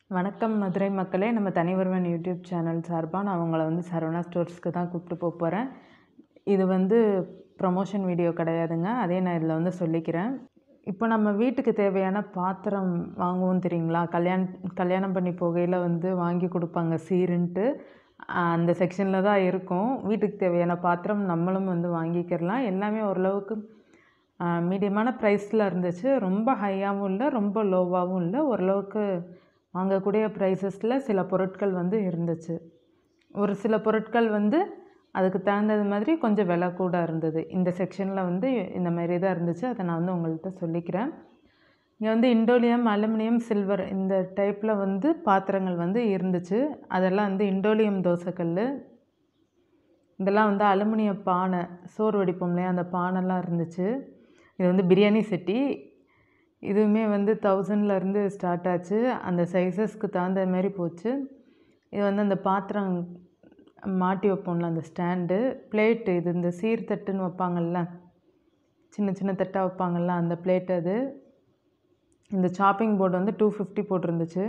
வணக்கம் மதுரை மக்களே நம்ம தனிஒருவன் யூடியூப் சேனல் சார்பாக நான் உங்களை வந்து சரவணா ஸ்டோர்ஸ்க்கு தான் கூப்பிட்டு போக போகிறேன் இது வந்து ப்ரமோஷன் வீடியோ கிடையாதுங்க அதே நான் இதில் வந்து சொல்லிக்கிறேன் இப்போ நம்ம வீட்டுக்கு தேவையான பாத்திரம் வாங்குவோம் தெரியுங்களா கல்யாண் கல்யாணம் பண்ணி போகையில் வந்து வாங்கி கொடுப்பாங்க சீருன்ட்டு ஆஹ் அந்த செக்ஷனில் தான் இருக்கும் வீட்டுக்கு தேவையான பாத்திரம் நம்மளும் வந்து வாங்கிக்கிறலாம் எல்லாமே ஓரளவுக்கு மீடியமான ப்ரைஸில் இருந்துச்சு ரொம்ப ஹையாகவும் இல்லை ரொம்ப லோவாகவும் இல்லை ஓரளவுக்கு வாங்கக்கூடிய ப்ரைஸஸில் சில பொருட்கள் வந்து இருந்துச்சு ஒரு சில பொருட்கள் வந்து அதுக்கு தகுந்தது மாதிரி கொஞ்சம் விலை கூட இருந்தது இந்த செக்ஷனில் வந்து இந்த மாதிரி தான் இருந்துச்சு அதை நான் வந்து உங்கள்கிட்ட சொல்லிக்கிறேன் இங்கே வந்து இண்டோலியம் அலுமினியம் சில்வர் இந்த டைப்பில் வந்து பாத்திரங்கள் வந்து இருந்துச்சு அதெல்லாம் வந்து இண்டோலியம் தோசைக்கல் இதெல்லாம் வந்து அலுமினிய பானை சோறு வடிப்போம் இல்லையா அந்த பானைலாம் இருந்துச்சு இது வந்து பிரியாணி செட்டி இதுவுமே வந்து தௌசண்ட்லேருந்து ஸ்டார்ட் ஆச்சு அந்த சைஸஸ்க்கு தகுந்த மாதிரி போச்சு இது வந்து அந்த பாத்திரம் மாட்டி வைப்போம்ல அந்த ஸ்டாண்டு பிளேட்டு இது இந்த சீர்தட்டுன்னு வைப்பாங்கள்ல சின்ன சின்ன தட்டாக வைப்பாங்கள்ல அந்த பிளேட் அது இந்த சாப்பிங் போர்டு வந்து டூ ஃபிஃப்டி போட்டிருந்துச்சு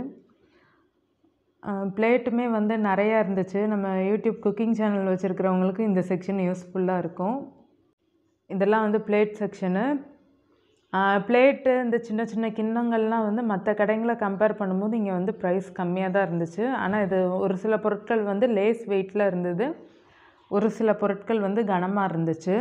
பிளேட்டுமே வந்து நிறையா இருந்துச்சு நம்ம யூடியூப் குக்கிங் சேனல் வச்சுருக்கிறவங்களுக்கு இந்த செக்ஷன் யூஸ்ஃபுல்லாக இருக்கும் இதெல்லாம் வந்து பிளேட் செக்ஷனு பிளேட்டு இந்த சின்ன சின்ன கிண்ணங்கள்லாம் வந்து மற்ற கடைங்களை கம்பேர் பண்ணும்போது இங்கே வந்து ப்ரைஸ் கம்மியாக தான் இருந்துச்சு ஆனால் இது ஒரு சில பொருட்கள் வந்து லேஸ் வெயிட்டில் இருந்தது ஒரு சில பொருட்கள் வந்து கனமாக இருந்துச்சு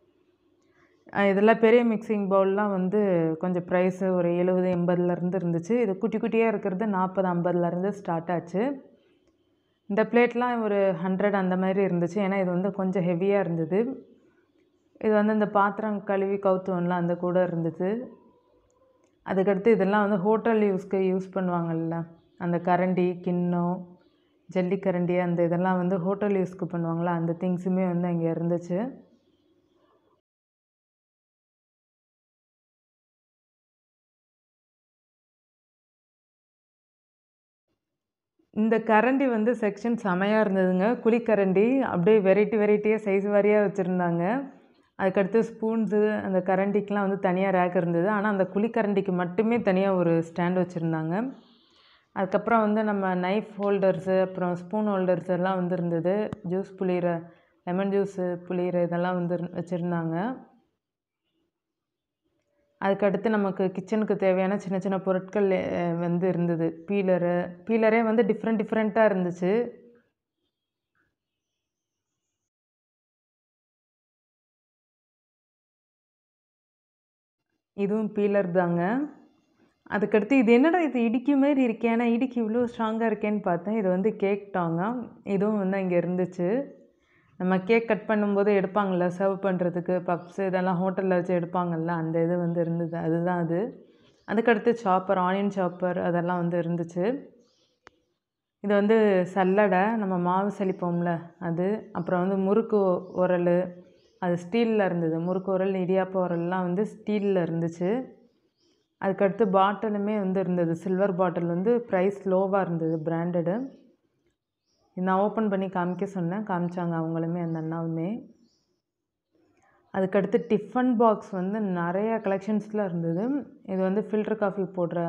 இதெல்லாம் பெரிய மிக்சிங் பவுல்லாம் வந்து கொஞ்சம் ப்ரைஸு ஒரு எழுபது எண்பதுலேருந்து இருந்துச்சு இது குட்டி குட்டியாக இருக்கிறது நாற்பது ஐம்பதுலேருந்து ஸ்டார்ட் ஆச்சு இந்த பிளேட்லாம் ஒரு ஹண்ட்ரட் அந்த மாதிரி இருந்துச்சு ஏன்னா இது வந்து கொஞ்சம் ஹெவியாக இருந்தது இது வந்து இந்த பாத்திரம் கழுவி கவுத்துவோம்ல அந்த கூட இருந்தது அதுக்கடுத்து இதெல்லாம் வந்து ஹோட்டல் யூஸ்க்கு யூஸ் பண்ணுவாங்கள்ல அந்த கரண்டி கிண்ணம் ஜல்லிக்கரண்டி அந்த இதெல்லாம் வந்து ஹோட்டல் யூஸ்க்கு பண்ணுவாங்களா அந்த திங்ஸுமே வந்து அங்கே இருந்துச்சு இந்த கரண்டி வந்து செக்ஷன் செமையாக இருந்ததுங்க குழிக்கரண்டி அப்படியே வெரைட்டி வெரைட்டியாக சைஸ் வாரியாக வச்சுருந்தாங்க அதுக்கடுத்து ஸ்பூன்ஸு அந்த கரண்டிக்கெலாம் வந்து தனியாக ரேக் இருந்தது ஆனால் அந்த குழிக்கரண்டிக்கு மட்டுமே தனியாக ஒரு ஸ்டாண்ட் வச்சுருந்தாங்க அதுக்கப்புறம் வந்து நம்ம நைஃப் ஹோல்டர்ஸு அப்புறம் ஸ்பூன் ஹோல்டர்ஸ் எல்லாம் வந்து இருந்தது ஜூஸ் புளிகிற லெமன் ஜூஸு புளிகிற இதெல்லாம் வந்து வச்சுருந்தாங்க அதுக்கடுத்து நமக்கு கிச்சனுக்கு தேவையான சின்ன சின்ன பொருட்கள் வந்து இருந்தது பீலரு பீலரே வந்து டிஃப்ரெண்ட் டிஃப்ரெண்ட்டாக இருந்துச்சு இதுவும் பீலர் தாங்க அதுக்கடுத்து இது என்னடா இது இடிக்கு மாதிரி இருக்கே ஆனால் இடிக்கு இவ்வளோ ஸ்ட்ராங்காக இருக்கேன்னு பார்த்தேன் இது வந்து கேக் டாங்க இதுவும் வந்து அங்கே இருந்துச்சு நம்ம கேக் கட் பண்ணும்போது எடுப்பாங்கள்ல சர்வ் பண்ணுறதுக்கு பப்ஸ் இதெல்லாம் ஹோட்டலில் வச்சு எடுப்பாங்கள்ல அந்த இது வந்து இருந்தது அதுதான் அது அதுக்கடுத்து சாப்பர் ஆனியன் சாப்பர் அதெல்லாம் வந்து இருந்துச்சு இது வந்து சல்லடை நம்ம மாவு சலிப்போம்ல அது அப்புறம் வந்து முறுக்கு உரல் அது ஸ்டீலில் இருந்தது முறுக்கு உரல் இடியாப்ப உரல்லாம் வந்து ஸ்டீலில் இருந்துச்சு அதுக்கடுத்து பாட்டிலுமே வந்து இருந்தது சில்வர் பாட்டில் வந்து ப்ரைஸ் லோவாக இருந்தது பிராண்டடு நான் ஓப்பன் பண்ணி காமிக்க சொன்னேன் காமிச்சாங்க அவங்களுமே அந்த அண்ணாவுமே அதுக்கடுத்து டிஃபன் பாக்ஸ் வந்து நிறையா கலெக்ஷன்ஸில் இருந்தது இது வந்து ஃபில்டர் காஃபி போடுற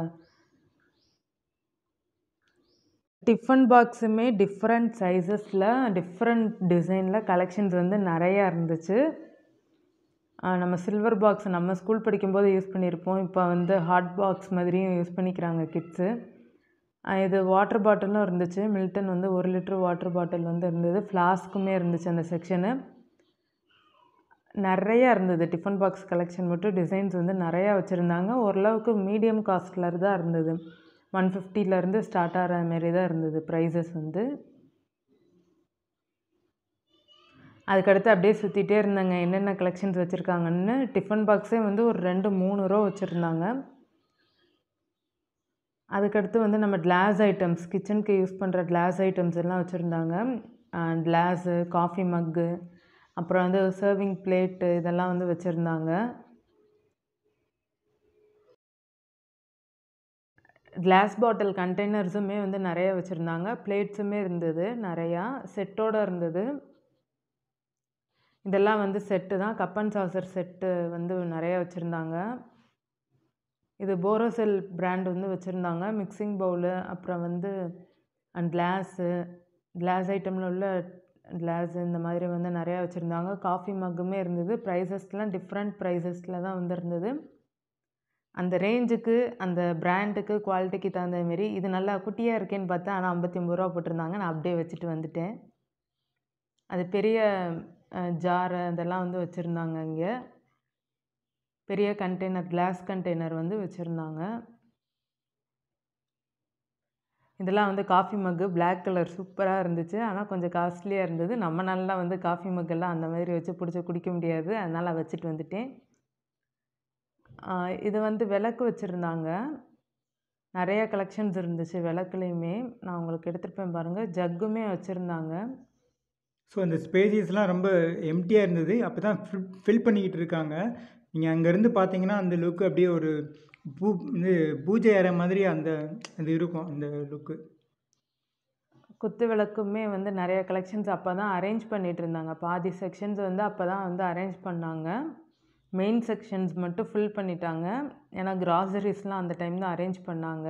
டிஃபன் பாக்ஸுமே டிஃப்ரெண்ட் சைஸஸில் டிஃப்ரெண்ட் டிசைனில் கலெக்ஷன்ஸ் வந்து நிறையா இருந்துச்சு நம்ம சில்வர் பாக்ஸ் நம்ம ஸ்கூல் படிக்கும்போது யூஸ் பண்ணியிருப்போம் இப்போ வந்து ஹாட் பாக்ஸ் மாதிரியும் யூஸ் பண்ணிக்கிறாங்க கிட்ஸு இது வாட்டர் பாட்டிலும் இருந்துச்சு மில்டன் வந்து ஒரு லிட்ரு வாட்டர் பாட்டில் வந்து இருந்தது ஃப்ளாஸ்க்குமே இருந்துச்சு அந்த செக்ஷனு நிறையா இருந்தது டிஃபன் பாக்ஸ் கலெக்ஷன் மட்டும் டிசைன்ஸ் வந்து நிறையா வச்சுருந்தாங்க ஓரளவுக்கு மீடியம் காஸ்டில் தான் இருந்தது ஒன் ஃபிஃப்டிலேருந்து ஸ்டார்ட் ஆகிற மாரி தான் இருந்தது ப்ரைஸஸ் வந்து அதுக்கடுத்து அப்படியே சுற்றிட்டே இருந்தாங்க என்னென்ன கலெக்ஷன்ஸ் வச்சுருக்காங்கன்னு டிஃபன் பாக்ஸே வந்து ஒரு ரெண்டு மூணு ரூபா வச்சுருந்தாங்க அதுக்கடுத்து வந்து நம்ம கிளாஸ் ஐட்டம்ஸ் கிச்சனுக்கு யூஸ் பண்ணுற கிளாஸ் ஐட்டம்ஸ் எல்லாம் வச்சுருந்தாங்க கிளாஸு காஃபி மக்கு அப்புறம் வந்து சர்விங் பிளேட்டு இதெல்லாம் வந்து வச்சுருந்தாங்க கிளாஸ் பாட்டில் கண்டெய்னர்ஸுமே வந்து நிறைய வச்சுருந்தாங்க பிளேட்ஸுமே இருந்தது நிறையா செட்டோடு இருந்தது இதெல்லாம் வந்து செட்டு தான் கப் அண்ட் சாசர் செட்டு வந்து நிறையா வச்சுருந்தாங்க இது போரோசெல் பிராண்ட் வந்து வச்சுருந்தாங்க மிக்சிங் பவுலு அப்புறம் வந்து கிளாஸு கிளாஸ் ஐட்டமில் உள்ள கிளாஸு இந்த மாதிரி வந்து நிறையா வச்சுருந்தாங்க காஃபி மக்குமே இருந்தது ப்ரைஸஸ்லாம் டிஃப்ரெண்ட் ப்ரைஸஸில் தான் வந்து இருந்தது அந்த ரேஞ்சுக்கு அந்த பிராண்டுக்கு குவாலிட்டிக்கு தகுந்த மாரி இது நல்லா குட்டியாக இருக்கேன்னு பார்த்தா ஆனால் ஐம்பத்தி ஒம்பது ரூபா போட்டிருந்தாங்க நான் அப்படியே வச்சுட்டு வந்துட்டேன் அது பெரிய ஜாரு அதெல்லாம் வந்து வச்சுருந்தாங்க இங்கே பெரிய கண்டெய்னர் கிளாஸ் கண்டெய்னர் வந்து வச்சுருந்தாங்க இதெல்லாம் வந்து காஃபி மக்கு பிளாக் கலர் சூப்பராக இருந்துச்சு ஆனால் கொஞ்சம் காஸ்ட்லியாக இருந்தது நம்ம நல்லா வந்து காஃபி மக்கெல்லாம் அந்த மாதிரி வச்சு பிடிச்சி குடிக்க முடியாது அதனால் வச்சுட்டு வந்துட்டேன் இது வந்து விளக்கு வச்சுருந்தாங்க நிறைய கலெக்ஷன்ஸ் இருந்துச்சு விளக்குலேயுமே நான் உங்களுக்கு எடுத்துருப்பேன் பாருங்கள் ஜக்குமே வச்சுருந்தாங்க ஸோ அந்த ஸ்பேசிஸ்லாம் ரொம்ப எம்டியாக இருந்தது அப்போ தான் ஃபில் ஃபில் பண்ணிக்கிட்டு இருக்காங்க நீங்கள் அங்கேருந்து பார்த்தீங்கன்னா அந்த லுக்கு அப்படியே ஒரு பூ இது பூஜை அறை மாதிரி அந்த இது இருக்கும் அந்த லுக்கு குத்து விளக்குமே வந்து நிறைய கலெக்ஷன்ஸ் அப்போ தான் அரேஞ்ச் பண்ணிகிட்டு இருந்தாங்க பாதி செக்ஷன்ஸ் வந்து அப்போ தான் வந்து அரேஞ்ச் பண்ணாங்க மெயின் செக்ஷன்ஸ் மட்டும் ஃபில் பண்ணிட்டாங்க ஏன்னா கிராசரிஸ்லாம் அந்த டைம் தான் அரேஞ்ச் பண்ணாங்க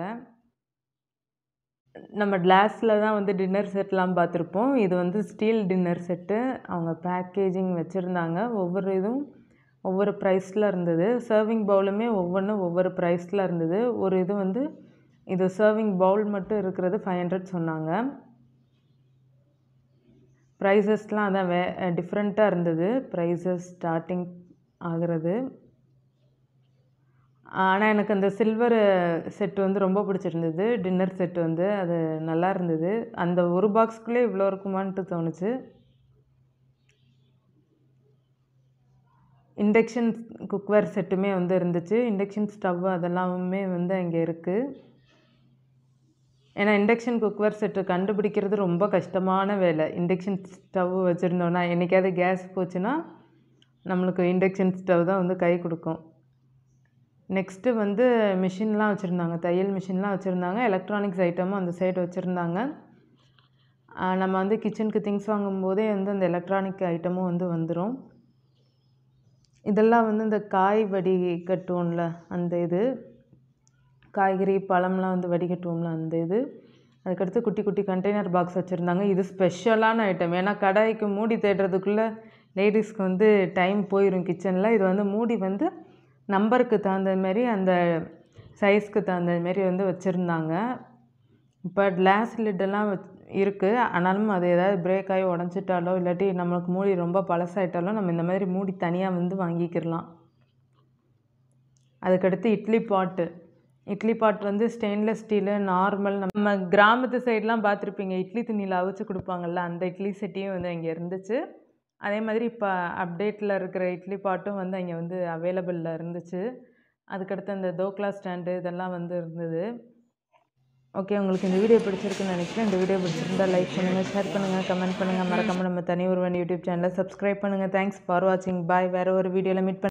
நம்ம கிளாஸில் தான் வந்து டின்னர் செட்லாம் பார்த்துருப்போம் இது வந்து ஸ்டீல் டின்னர் செட்டு அவங்க பேக்கேஜிங் வச்சுருந்தாங்க ஒவ்வொரு இதுவும் ஒவ்வொரு ப்ரைஸில் இருந்தது சர்விங் பவுலுமே ஒவ்வொன்றும் ஒவ்வொரு ப்ரைஸில் இருந்தது ஒரு இது வந்து இது சர்விங் பவுல் மட்டும் இருக்கிறது ஃபைவ் ஹண்ட்ரட் சொன்னாங்க ப்ரைஸஸ்லாம் அதான் வே டிஃப்ரெண்ட்டாக இருந்தது ப்ரைஸஸ் ஸ்டார்டிங் ஆகிறது ஆனால் எனக்கு அந்த சில்வர் செட்டு வந்து ரொம்ப பிடிச்சிருந்தது டின்னர் செட்டு வந்து அது நல்லா இருந்தது அந்த ஒரு பாக்ஸ்க்குள்ளே இவ்வளோ இருக்குமான்ட்டு தோணுச்சு இண்டக்ஷன் குக்வேர் செட்டுமே வந்து இருந்துச்சு இண்டக்ஷன் ஸ்டவ் அதெல்லாமே வந்து அங்கே இருக்குது ஏன்னா இண்டக்ஷன் குக்வேர் செட்டு கண்டுபிடிக்கிறது ரொம்ப கஷ்டமான வேலை இண்டக்ஷன் ஸ்டவ் வச்சுருந்தோன்னா என்றைக்காவது கேஸ் போச்சுன்னா நம்மளுக்கு இண்டக்ஷன் ஸ்டவ் தான் வந்து கை கொடுக்கும் நெக்ஸ்ட்டு வந்து மிஷின்லாம் வச்சுருந்தாங்க தையல் மிஷின்லாம் வச்சுருந்தாங்க எலக்ட்ரானிக்ஸ் ஐட்டமும் அந்த சைடு வச்சுருந்தாங்க நம்ம வந்து கிச்சனுக்கு திங்ஸ் வாங்கும்போதே வந்து அந்த எலக்ட்ரானிக் ஐட்டமும் வந்து வந்துடும் இதெல்லாம் வந்து இந்த காய் வடிகட்டுவோம்ல அந்த இது காய்கறி பழம்லாம் வந்து வடிகட்டுவோம்ல அந்த இது அதுக்கடுத்து குட்டி குட்டி கண்டெய்னர் பாக்ஸ் வச்சுருந்தாங்க இது ஸ்பெஷலான ஐட்டம் ஏன்னா கடாய்க்கு மூடி தேடுறதுக்குள்ளே லேடிஸ்க்கு வந்து டைம் போயிடும் கிச்சனில் இது வந்து மூடி வந்து நம்பருக்கு தகுந்த மாரி அந்த சைஸ்க்கு தகுந்த மாரி வந்து வச்சுருந்தாங்க இப்போ கிளாஸ் லிட்டெல்லாம் இருக்குது ஆனாலும் அது ஏதாவது பிரேக் ஆகி உடஞ்சிட்டாலோ இல்லாட்டி நம்மளுக்கு மூடி ரொம்ப பழசாயிட்டாலோ நம்ம இந்த மாதிரி மூடி தனியாக வந்து வாங்கிக்கிடலாம் அதுக்கடுத்து இட்லி பாட்டு இட்லி பாட் வந்து ஸ்டெயின்லெஸ் ஸ்டீலு நார்மல் நம்ம கிராமத்து சைட்லாம் பார்த்துருப்பீங்க இட்லி துணியில் அவிச்சு கொடுப்பாங்கல்ல அந்த இட்லி செட்டியும் வந்து அங்கே இருந்துச்சு அதே மாதிரி இப்போ அப்டேட்டில் இருக்கிற இட்லி பாட்டும் வந்து அங்கே வந்து அவைலபிளில் இருந்துச்சு அதுக்கடுத்து அந்த தோக்லா ஸ்டாண்டு இதெல்லாம் வந்து இருந்தது ஓகே உங்களுக்கு இந்த வீடியோ பிடிச்சிருக்குன்னு நினைக்கிறேன் இந்த வீடியோ பிடிச்சிருந்தா லைக் பண்ணுங்கள் ஷேர் பண்ணுங்கள் கமெண்ட் பண்ணுங்கள் மறக்காமல் நம்ம தனி ஒருவன் யூடியூப் சேனலை சப்ஸ்கிரைப் பண்ணுங்கள் தேங்க்ஸ் ஃபார் வாட்சிங் பாய் வேறு ஒரு வீடியோவில் மீட் பண்ண